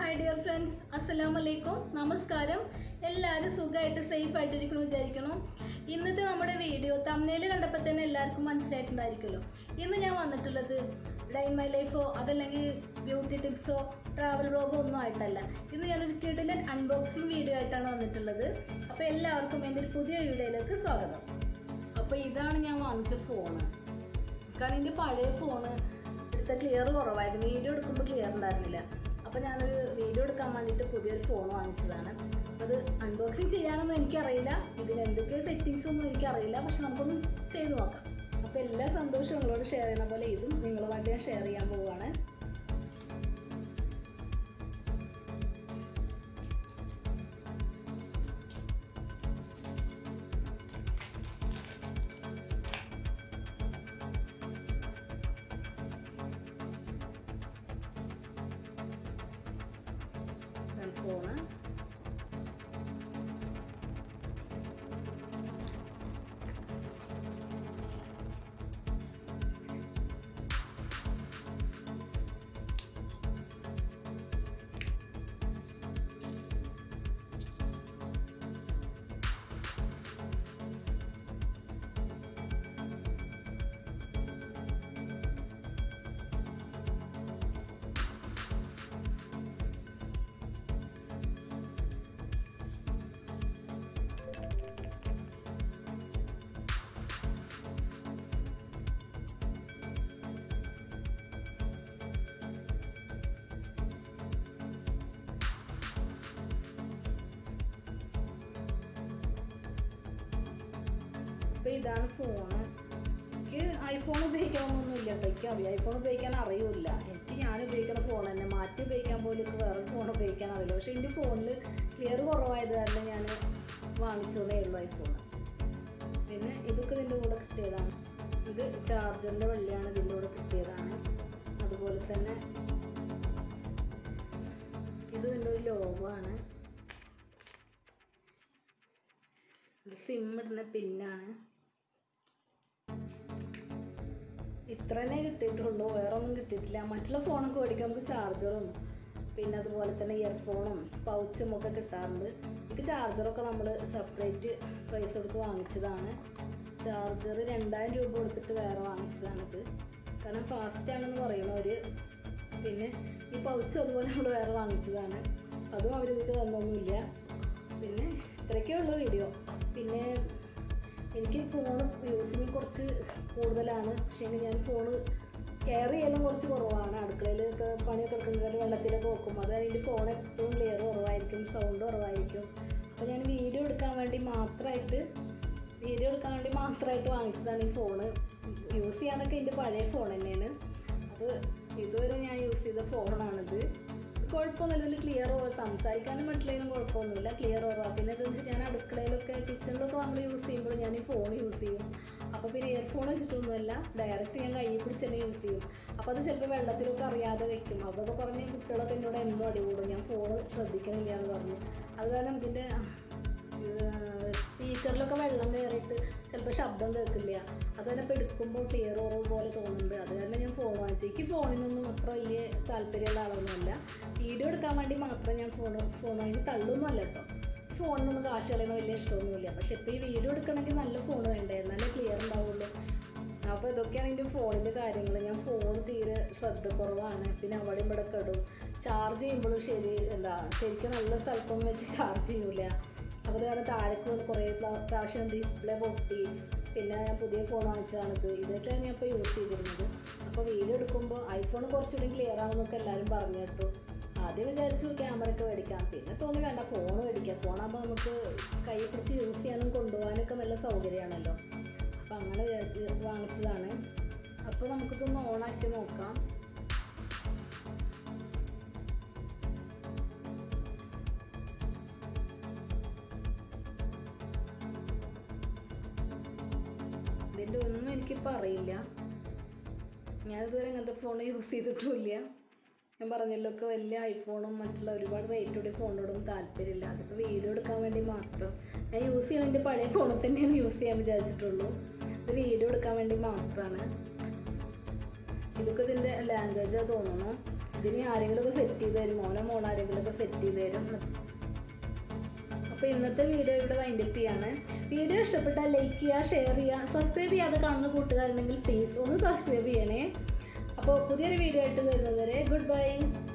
my dear friends അസ്സലാമു അലൈക്കും നമസ്കാരം എല്ലാവരും സുഖമായിട്ട് സേഫ് ആയിട്ടിരിക്കണം വിചാരിക്കണം ഇന്നത്തെ നമ്മുടെ വീഡിയോ തമ്മിൽ കണ്ടപ്പോൾ തന്നെ എല്ലാവർക്കും മനസ്സിലായിട്ടുണ്ടായിരിക്കുമല്ലോ ഇന്ന് ഞാൻ വന്നിട്ടുള്ളത് ഡൈ മൈ ലൈഫോ അതല്ലെങ്കിൽ ബ്യൂട്ടി ടിപ്സോ ട്രാവൽ വ്ലോഗോ ഒന്നും ആയിട്ടല്ല ഇന്ന് ഞാനൊരു കിടിലൻ അൺബോക്സിങ് വീഡിയോ ആയിട്ടാണ് വന്നിട്ടുള്ളത് അപ്പോൾ എല്ലാവർക്കും എൻ്റെ ഒരു പുതിയ വീഡിയോയിലേക്ക് സ്വാഗതം അപ്പോൾ ഇതാണ് ഞാൻ വാങ്ങിച്ച ഫോണ് കാരണം എൻ്റെ പഴയ ഫോണ് എടുത്ത ക്ലിയർ കുറവായിരുന്നു വീഡിയോ എടുക്കുമ്പോൾ ക്ലിയർ ഉണ്ടായിരുന്നില്ല അപ്പോൾ ഞാനൊരു വീഡിയോ എടുക്കാൻ വേണ്ടിയിട്ട് പുതിയൊരു ഫോൺ വാങ്ങിച്ചതാണ് അപ്പോൾ അത് അൺബോക്സിങ് ചെയ്യാനൊന്നും എനിക്കറിയില്ല ഇതിന് എന്തൊക്കെ സെറ്റിങ്സ് ഒന്നും എനിക്കറിയില്ല പക്ഷെ നമുക്കൊന്ന് ചെയ്ത് നോക്കാം അപ്പോൾ എല്ലാ സന്തോഷവും നിങ്ങളോട് ഷെയർ ചെയ്യുന്ന പോലെ ഇതും നിങ്ങളുമായിട്ട് ഞാൻ ഷെയർ ചെയ്യാൻ പോവുകയാണ് ഫോണ് അപ്പോൾ ഇതാണ് ഫോണ് എനിക്ക് ഐഫോൺ ഉപയോഗിക്കാനൊന്നുമില്ല കേട്ടോ എനിക്ക് അറിയാം ഐഫോൺ ഉപയോഗിക്കാൻ അറിയില്ല എനിക്ക് ഞാൻ ഉപയോഗിക്കുന്ന ഫോൺ തന്നെ മാറ്റി ഉപയോഗിക്കാൻ പോലും എനിക്ക് വേറെ ഫോൺ ഉപയോഗിക്കാൻ അറിയില്ല പക്ഷേ എൻ്റെ ഫോണിൽ ക്ലിയർ കുറവായത് കാരണം ഞാൻ വാങ്ങിച്ചതേ ഉള്ളൂ ഐഫോൺ പിന്നെ ഇതൊക്കെ ഇതിൻ്റെ കൂടെ കിട്ടിയതാണ് ഇത് ചാർജറിൻ്റെ വെള്ളിയാണ് ഇതിൻ്റെ കൂടെ കിട്ടിയതാണ് അതുപോലെ തന്നെ ഇത് ഇതിൻ്റെ ഒരു ലോഗോ ആണ് ഇത് സിം ഇടുന്ന പിന്നാണ് ഇത്ര തന്നെ കിട്ടിയിട്ടുള്ളൂ വേറെ ഒന്നും കിട്ടിയിട്ടില്ല മറ്റുള്ള ഫോണൊക്കെ മേടിക്കാൻ നമുക്ക് ചാർജറും പിന്നെ അതുപോലെ തന്നെ ഇയർഫോണും പൗച്ചും ഒക്കെ കിട്ടാറുണ്ട് എനിക്ക് ചാർജറൊക്കെ നമ്മൾ സെപ്പറേറ്റ് പൈസ കൊടുത്ത് വാങ്ങിച്ചതാണ് ചാർജർ രണ്ടായിരം രൂപ കൊടുത്തിട്ട് വേറെ വാങ്ങിച്ചതാണിത് കാരണം ഫാസ്റ്റ് ആണെന്ന് പറയണവർ പിന്നെ ഈ പൗച്ച് അതുപോലെ നമ്മൾ വേറെ വാങ്ങിച്ചതാണ് അതും അവരിതിക്ക് തന്നൊന്നുമില്ല പിന്നെ ഇത്രയൊക്കെ ഉള്ളൂ വീഡിയോ പിന്നെ എനിക്ക് ഫോൺ യൂസിങ് കുറച്ച് കൂടുതലാണ് പക്ഷേ ഞാൻ ഫോണ് കെയർ ചെയ്യലും കുറച്ച് കുറവാണ് അടുക്കളയിലൊക്കെ പണിയൊക്കെ എടുക്കുന്നത് വെള്ളത്തിലൊക്കെ വെക്കും അത് അതിൻ്റെ ഫോൺ എപ്പോഴും ക്ലിയർ കുറവായിരിക്കും സൗണ്ട് കുറവായിരിക്കും അപ്പോൾ ഞാൻ വീഡിയോ എടുക്കാൻ വേണ്ടി മാത്രമായിട്ട് വീഡിയോ എടുക്കാൻ വേണ്ടി മാത്രമായിട്ട് വാങ്ങിച്ചതാണ് ഈ ഫോണ് യൂസ് ചെയ്യാനൊക്കെ എൻ്റെ പഴയ ഫോൺ തന്നെയാണ് അത് ഇതുവരെ ഞാൻ യൂസ് ചെയ്ത ഫോണാണിത് കുഴപ്പമൊന്നുമില്ല ഇതിൽ ക്ലിയർ സംസാരിക്കാനും മറ്റുള്ളതിനും കുഴപ്പമൊന്നുമില്ല ക്ലിയർ കുറവാണ് പിന്നെ എന്താ വെച്ചാൽ ഞാൻ അടുക്കളയിലൊക്കെ കിച്ചണിലൊക്കെ നമ്മൾ യൂസ് ചെയ്യുമ്പോൾ ഞാൻ ഈ ഫോൺ യൂസ് ചെയ്യും അപ്പോൾ പിന്നെ ഇയർഫോൺ വെച്ചിട്ടൊന്നുമല്ല ഡയറക്റ്റ് ഞാൻ കയ്യിൽ പിടിച്ച് തന്നെ യൂസ് ചെയ്യും അപ്പോൾ അത് ചിലപ്പോൾ വെള്ളത്തിലൊക്കെ അറിയാതെ വെക്കും അതൊക്കെ പറഞ്ഞ് കുട്ടികളൊക്കെ എന്നോട് എന്നും അടികൂടും ഞാൻ ഫോൺ ശ്രദ്ധിക്കണില്ല എന്ന് പറഞ്ഞു അത് കാരണം ഇതിൻ്റെ സ്പീക്കറിലൊക്കെ വെള്ളം കയറിയിട്ട് ചിലപ്പോൾ ശബ്ദം കേൾക്കില്ല അത് തന്നെ ഇപ്പോൾ എടുക്കുമ്പോൾ ക്ലിയർ കുറവ് പോലെ തോന്നുന്നുണ്ട് അത് കാരണം ഞാൻ ഫോൺ വാങ്ങിച്ചു എനിക്ക് ഫോണിനൊന്നും അത്ര വലിയ താല്പര്യമുള്ള ആളൊന്നുമല്ല വീഡിയോ എടുക്കാൻ വേണ്ടി മാത്രം ഞാൻ ഫോൺ ഫോൺ വാങ്ങി തള്ളൊന്നുമല്ല കേട്ടോ ഫോണിനൊന്നും കാശ് കളയുന്ന വലിയ ഇഷ്ടമൊന്നുമില്ല പക്ഷെ ഇപ്പോൾ ഈ വീഡിയോ എടുക്കണമെങ്കിൽ നല്ല ഫോൺ വേണ്ടേ എന്നാലേ ക്ലിയർ ഉണ്ടാവുള്ളൂ അപ്പോൾ ഇതൊക്കെയാണ് എൻ്റെ ഫോണിൻ്റെ കാര്യങ്ങൾ ഞാൻ ഫോൺ തീരെ ശ്രദ്ധക്കുറവാണ് പിന്നെ അവിടെ ഇവിടെ ഇടും ചാർജ് ചെയ്യുമ്പോഴും ശരി എന്താ ശരിക്കും നല്ല സ്ഥലത്തൊന്നും വെച്ച് ചാർജ് ചെയ്യൂല അപ്പോൾ കാരണം താഴേക്ക് വന്ന് കുറേ പ്ര- പ്രാവശ്യം ഡിസ്പ്ലേ പൊട്ടി പിന്നെ ഞാൻ പുതിയ ഫോൺ വാങ്ങിച്ചതാണിത് ഇതൊക്കെയാണ് ഞാൻ ഇപ്പോൾ യൂസ് ചെയ്തിരുന്നത് അപ്പോൾ വീഡിയോ എടുക്കുമ്പോൾ ഐഫോൺ കുറച്ചുകൂടി ക്ലിയർ ആവുമെന്നൊക്കെ എല്ലാവരും പറഞ്ഞു കേട്ടു ആദ്യം വിചാരിച്ചു ക്യാമറയൊക്കെ മേടിക്കാം പിന്നെ തോന്നി വേണ്ട ഫോൺ മേടിക്കാം ഫോണാകുമ്പോൾ നമുക്ക് കൈ പിടിച്ച് യൂസ് ചെയ്യാനും കൊണ്ടുപോകാനൊക്കെ നല്ല സൗകര്യമാണല്ലോ അപ്പോൾ അങ്ങനെ വിചാരിച്ച് വാങ്ങിച്ചതാണ് അപ്പോൾ നമുക്കിതൊന്ന് ഓണാക്കി നോക്കാം ഇതിൻ്റെ ഒന്നും എനിക്കിപ്പോൾ അറിയില്ല ഞാനിതുവരെ ഇങ്ങനത്തെ ഫോൺ യൂസ് ചെയ്തിട്ടുമില്ല ഞാൻ പറഞ്ഞല്ലോ ഒക്കെ വലിയ ഐഫോണും മറ്റുള്ള ഒരുപാട് റേറ്റോടെ ഫോണിനോടും താല്പര്യമില്ല അതിപ്പോൾ വീഡിയോ എടുക്കാൻ വേണ്ടി മാത്രം ഞാൻ യൂസ് ചെയ്യണതിൻ്റെ പഴയ ഫോണിൽ തന്നെയാണ് യൂസ് ചെയ്യാൻ വിചാരിച്ചിട്ടുള്ളൂ ഇത് വീഡിയോ എടുക്കാൻ വേണ്ടി മാത്രമാണ് ഇതൊക്കെ ഇതിൻ്റെ ലാംഗ്വേജാണ് തോന്നുന്നു ഇതിന് ആരെങ്കിലുമൊക്കെ സെറ്റ് ചെയ്ത് തരും മോനോ മോളോ ആരെങ്കിലുമൊക്കെ അപ്പോൾ ഇന്നത്തെ വീഡിയോ ഇവിടെ വൈൻഡപ്പ് ചെയ്യാണ് വീഡിയോ ഇഷ്ടപ്പെട്ടാൽ ലൈക്ക് ചെയ്യുക ഷെയർ ചെയ്യുക സബ്സ്ക്രൈബ് ചെയ്യാതെ കാണുന്ന കൂട്ടുകാരുണ്ടെങ്കിൽ പ്ലീസ് ഒന്ന് സബ്സ്ക്രൈബ് ചെയ്യണേ അപ്പോൾ പുതിയൊരു വീഡിയോ ആയിട്ട് വരുന്നത് വരെ ഗുഡ് ബൈ